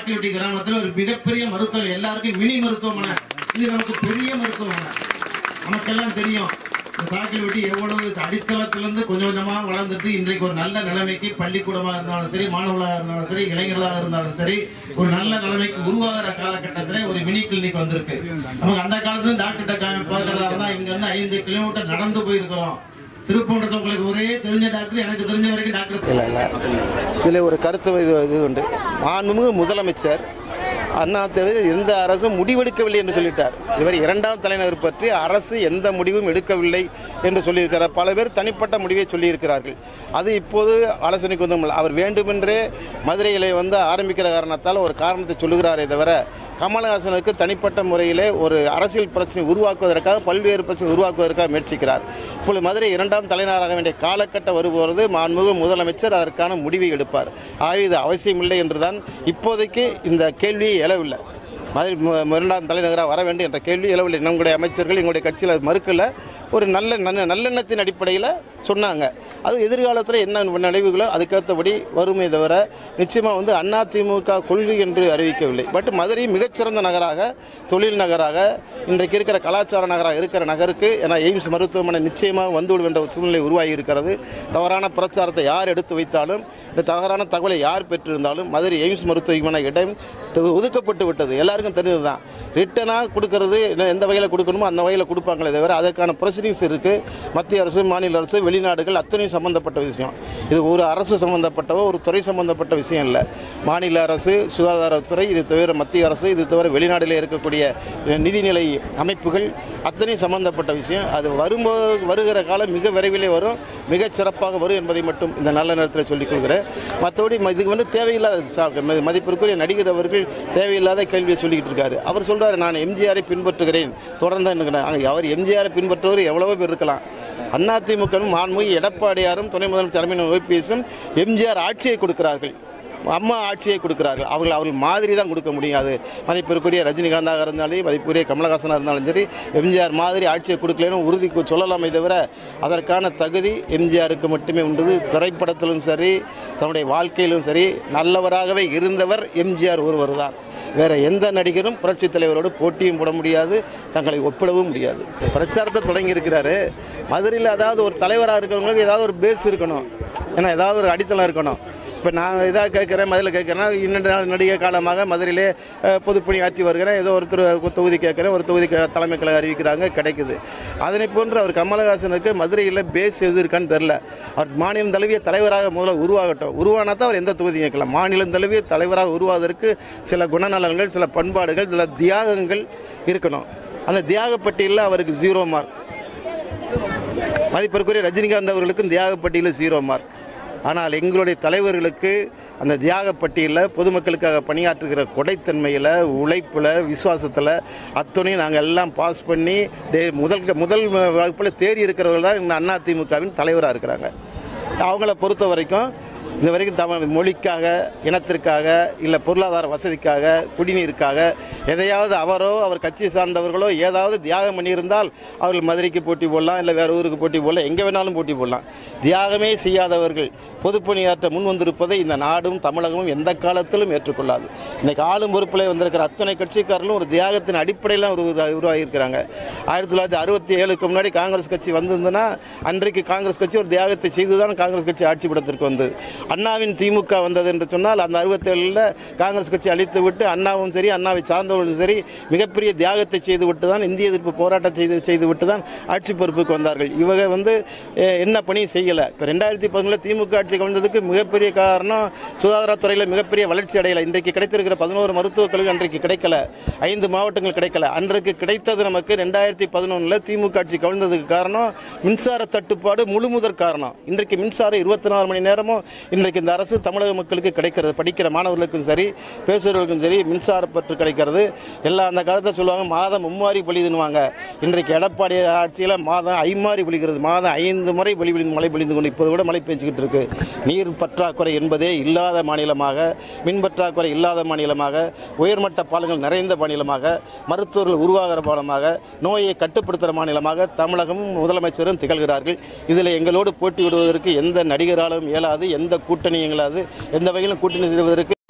சாக்கிலட்டி கிராமத்துல ஒரு மிகப்பெரிய மருத்துவம் எல்லாருக்கும் மினி மருத்துவமனை இது நமக்கு பெரிய மருத்துவமனை நமக்கெல்லாம் தெரியும் இந்த சாக்கில் வெட்டி எவ்வளவு அடித்தளத்திலிருந்து கொஞ்சம் கொஞ்சமா வளர்ந்துட்டு இன்றைக்கு ஒரு நல்ல நிலைமைக்கு பள்ளிக்கூடமா இருந்தாலும் சரி மாணவர்களாக இருந்தாலும் சரி இளைஞர்களாக இருந்தாலும் சரி ஒரு நல்ல நிலைமைக்கு உருவாகிற காலகட்டத்திலே ஒரு மினி கிளினிக் வந்திருக்கு நமக்கு அந்த காலத்துல டாக்டர்கிட்ட பார்க்கறதா இருந்தா இங்க இருந்து ஐந்து கிலோமீட்டர் நடந்து போயிருக்கிறோம் திருப்பூண்டத்தில் உங்களுக்கு ஒரே தெரிஞ்ச டாக்டர் எனக்கு தெரிஞ்ச வரைக்கும் டாக்டர் இல்லை இல்லை இதில் ஒரு கருத்து இது இது உண்டு மாண்புமிகு முதலமைச்சர் அண்ணா தவிர எந்த அரசும் முடிவெடுக்கவில்லை என்று சொல்லிட்டார் இதுவரை இரண்டாம் தலைநகர் பற்றி அரசு எந்த முடிவும் எடுக்கவில்லை என்று சொல்லியிருக்கிறார் பல பேர் தனிப்பட்ட முடிவை சொல்லியிருக்கிறார்கள் அது இப்போது ஆலோசனைக்கு வந்து அவர் வேண்டுமென்றே மதுரையிலே வந்து ஆரம்பிக்கிற காரணத்தால் ஒரு காரணத்தை சொல்லுகிறாரே தவிர கமலஹாசனுக்கு தனிப்பட்ட முறையிலே ஒரு அரசியல் பிரச்சனை உருவாக்குவதற்காக பல்வேறு பிரச்சனை உருவாக்குவதற்காக முயற்சிக்கிறார் இப்பொழுது மதுரை இரண்டாம் தலைநகராக வேண்டிய காலகட்டம் வரும்போது மாண்புமிகு முதலமைச்சர் அதற்கான முடிவை எடுப்பார் ஆக இது அவசியமில்லை என்றுதான் இப்போதைக்கு இந்த கேள்வியை எழவில்லை மதுரை மு- இரண்டாம் தலைநகராக வர வேண்டும் என்ற கேள்வி எழவில்லை நம்முடைய அமைச்சர்கள் எங்களுடைய கட்சியில் அது மறுக்கல ஒரு நல்ல நல்ல நல்லெண்ணத்தின் அடிப்படையில் சொன்னாங்க அது எதிர்காலத்தில் என்ன நினைவுகளோ அதுக்கேற்றபடி வருமே தவிர நிச்சயமாக வந்து அதிமுக கொள்கை என்று அறிவிக்கவில்லை பட் மதுரை மிகச்சிறந்த நகராக தொழில் நகராக இன்றைக்கு இருக்கிற கலாச்சார நகராக இருக்கிற நகருக்கு ஏன்னா எய்ம்ஸ் மருத்துவமனை நிச்சயமாக வந்துவிடும் என்ற ஒரு சூழ்நிலை உருவாகி இருக்கிறது தவறான பிரச்சாரத்தை யார் எடுத்து வைத்தாலும் இந்த தவறான தகவலை யார் பெற்றிருந்தாலும் மதுரை எய்ம்ஸ் மருத்துவமனை இடம் து- ஒதுக்கப்பட்டு விட்டது எல்லாருக்கும் தெரிஞ்சது தான் ரிட்டனாக கொடுக்கறது என்ன- எந்த வகையில் கொடுக்கணுமோ அந்த வகையில் கொடுப்பாங்களே தவிர அதற்கான ப்ரொசீடிங்ஸ் இருக்குது மத்திய அரசு மாநில அரசு வெளிநாடுகள் அத்தனையும் சம்மந்தப்பட்ட விஷயம் இது ஒரு அரசு சம்மந்தப்பட்டவோ ஒரு துறை சம்மந்தப்பட்ட விஷயம் இல்லை மாநில அரசு சுகாதாரத்துறை இது தவிர மத்திய அரசு இது தவிர வெளிநாட்டில் இருக்கக்கூடிய நிதிநிலை அமைப்புகள் அத்தனையும் சம்பந்தப்பட்ட விஷயம் அது வரும்போது வருகிற காலம் மிக விரைவிலே வரும் மிகச் சிறப்பாக வரும் என்பதை மட்டும் இந்த நல்ல நேரத்தில் சொல்லிக் கொள்கிறேன் மற்றபடி ம- இதுக்கு வந்து தேவையில்லாத சா- ம- மதிப்பிற்குரிய நடிகர் அவர்கள் தேவையில்லாத கேள்வியை சொல்லிக்கிட்டு இருக்காரு அவர் சொல்றாரு நான் எம்ஜிஆரை பின்பற்றுகிறேன் தொடர்ந்து என்னங்கிறேன். ஆனா, அவர் எம்ஜிஆரை பின்பற்றுவர் எவ்வளவோ பேர் இருக்கலாம் அதிமுகவும் மாண்புமிகு எடப்பாடியாரும் துணை முதலமைச்சர் தலைமையின் ஓபிஎஸும் எம்ஜிஆர் ஆட்சியை கொடுக்கிறார்கள் அம்மா ஆட்சியை கொடுக்கிறார்கள் அவர்கள் அவர்கள் மாதிரி தான் கொடுக்க முடியும் அது மதிப்பிற்குரிய ரஜினிகாந்தாக இருந்தாலும் மதிப்புக்குரிய கமலஹாசனாக இருந்தாலும் சரி எம்ஜிஆர் மாதிரி ஆட்சியை கொடுக்கலன்னு உறுதி கு- சொல்லலாமே தவிர அதற்கான தகுதி எம்ஜிஆருக்கு மட்டுமே உண்டு திரைப்படத்திலும் சரி தன்னுடைய வாழ்க்கையிலும் சரி நல்லவராகவே இருந்தவர் எம்ஜிஆர் ஒருவர் தான் வேற எந்த நடிகரும் புரட்சி தலைவரோடு போட்டியும் போட முடியாது தங்களை ஒப்பிடவும் முடியாது பிரச்சாரத்தை தொடங்கி இருக்கிறாரு மதுரையில் அதாவது ஒரு தலைவராக இருக்கிறவங்களுக்கு ஏதாவது ஒரு பேஸ் இருக்கணும் ஏன்னா ஏதாவது ஒரு அடித்தளம் இருக்கணும் இப்போ நான் இதாக கேட்குறேன் மதுரையில் கேட்குறேன்னா இன்னும் நடிகை காலமாக மதுரையிலே அஹ், பொதுப்பணி ஆற்றி வருகிறேன் ஏதோ ஒருத்தர் ஒரு தொகுதி கேட்குறேன் ஒரு தொகுதி க- தலைமை கழகம் அறிவிக்கிறாங்க கிடைக்குது அதனை போன்று அவர் கமலஹாசனுக்கு மதுரையில் பேஸ் எது இருக்கான்னு தெரில அவர் மாநிலம் தழுவிய தலைவராக முதல்ல உருவாகட்டும் உருவானா தான் அவர் எந்த தொகுதி கேட்கலாம் மாநிலம் தழுவிய தலைவராக உருவாவதற்கு சில குணநலன்கள் சில பண்பாடுகள் சில தியாகங்கள் இருக்கணும் அந்த தியாக பட்டியலில் அவருக்கு ஜீரோ மார்க் மதிப்பிற்குரிய ரஜினிகாந்த் அவர்களுக்கும் தியாகப்பட்டியலில் ஜீரோ மார்க் ஆனால் எங்களுடைய தலைவர்களுக்கு அந்த தியாகப்பட்டியலில் பொதுமக்களுக்காக பணியாற்றுகிற கொடைத்தன்மையில் உழைப்பில் விசுவாசத்தில் அத்தனையும் நாங்கள் எல்லாம் பாஸ் பண்ணி டே முதல் முதல் வகுப்பில் தேறி இருக்கிறவர்கள் தான் இன்னும் அதிமுகவின் தலைவராக இருக்கிறாங்க அவங்கள பொறுத்த வரைக்கும் இந்த வரைக்கும் தமிழ் மொழிக்காக இனத்திற்காக இல்லை பொருளாதார வசதிக்காக குடிநீருக்காக எதையாவது அவரோ அவர் கட்சி சார்ந்தவர்களோ ஏதாவது தியாகம் பண்ணியிருந்தால் அவர்கள் மதுரைக்கு போட்டி போடலாம் இல்லை வேறு ஊருக்கு போட்டி போடலாம் எங்கே வேணாலும் போட்டி போடலாம் தியாகமே செய்யாதவர்கள் பொதுப்பணியாற்ற முன் வந்திருப்பதை இந்த நாடும் தமிழகமும் எந்த காலத்திலும் ஏற்றுக்கொள்ளாது இன்னைக்கு ஆளும் பொறுப்பில் வந்திருக்கிற அத்தனை கட்சிக்காரர்களும் ஒரு தியாகத்தின் அடிப்படையில் தான் உருவா உருவாகியிருக்கிறாங்க ஆயிரத்தி தொள்ளாயிரத்தி அறுபத்தி ஏழுக்கு முன்னாடி காங்கிரஸ் கட்சி வந்திருந்ததுன்னா அன்றைக்கு காங்கிரஸ் கட்சி ஒரு தியாகத்தை செய்து தான் காங்கிரஸ் கட்சி ஆட்சி படத்திற்கு வந்தது அண்ணாவின் திமுக வந்தது என்று சொன்னால் அந்த அறுபத்தேழில் காங்கிரஸ் கட்சி அழித்து விட்டு அண்ணாவும் சரி அண்ணாவை சார்ந்தவர்களும் சரி மிகப்பெரிய தியாகத்தை செய்து விட்டு தான் இந்திய எதிர்ப்பு போராட்டம் செய்து செய்து விட்டு தான் ஆட்சி பொறுப்புக்கு வந்தார்கள் இவங்க வந்து அஹ், என்ன பணி செய்யலை இப்போ ரெண்டாயிரத்தி பதினொன்றில் திமுக ஆட்சி கவிழ்ந்ததுக்கு மிகப்பெரிய காரணம் சுகாதாரத்துறையில் மிகப்பெரிய வளர்ச்சி அடையலை இன்றைக்கு கிடைத்திருக்கிற பதினோரு மருத்துவக் கல்லூரி அன்றைக்கு கிடைக்கல ஐந்து மாவட்டங்கள் கிடைக்கல அன்றைக்கு கிடைத்தது நமக்கு ரெண்டாயிரத்தி பதினொன்றில் திமுக ஆட்சி கவிழ்ந்ததுக்கு காரணம் மின்சார தட்டுப்பாடு முழுமுதற் காரணம் இன்றைக்கு மின்சாரம் இருபத்தி நாலு மணி நேரமும் இன்றைக்கு இந்த அரசு தமிழக மக்களுக்கு கிடைக்கிறது படிக்கிற மாணவர்களுக்கும் சரி பேசுகிறவர்களுக்கும் சரி மின்சார பற்று கிடைக்கிறது எல்லாம் அந்த காலத்தில் சொல்லுவாங்க மாதம் மும்மாரி பொழிதுன்னுவாங்க இன்றைக்கு எடப்பாடி ஆட்சியில் மாதம் ஐமாரி பொழிகிறது மாதம் ஐந்து முறை பொழி பொழிந்து மழை பொழிந்து கொண்டு இப்போது கூட மழை பெஞ்சிக்கிட்டு இருக்கு நீர் பற்றாக்குறை என்பதே இல்லாத மாநிலமாக மின் பற்றாக்குறை இல்லாத மாநிலமாக உயர்மட்ட பாலங்கள் நிறைந்த மாநிலமாக மருத்துவர்கள் உருவாகிற மாநிலமாக நோயை கட்டுப்படுத்துகிற மாநிலமாக தமிழகமும் முதலமைச்சரும் திகழ்கிறார்கள் இதில் எங்களோடு போட்டி விடுவதற்கு எந்த நடிகராலும் இயலாது எந்த கூட்டணி எங்களாது எந்த வகையிலும் கூட்டணி செய்வதற்கு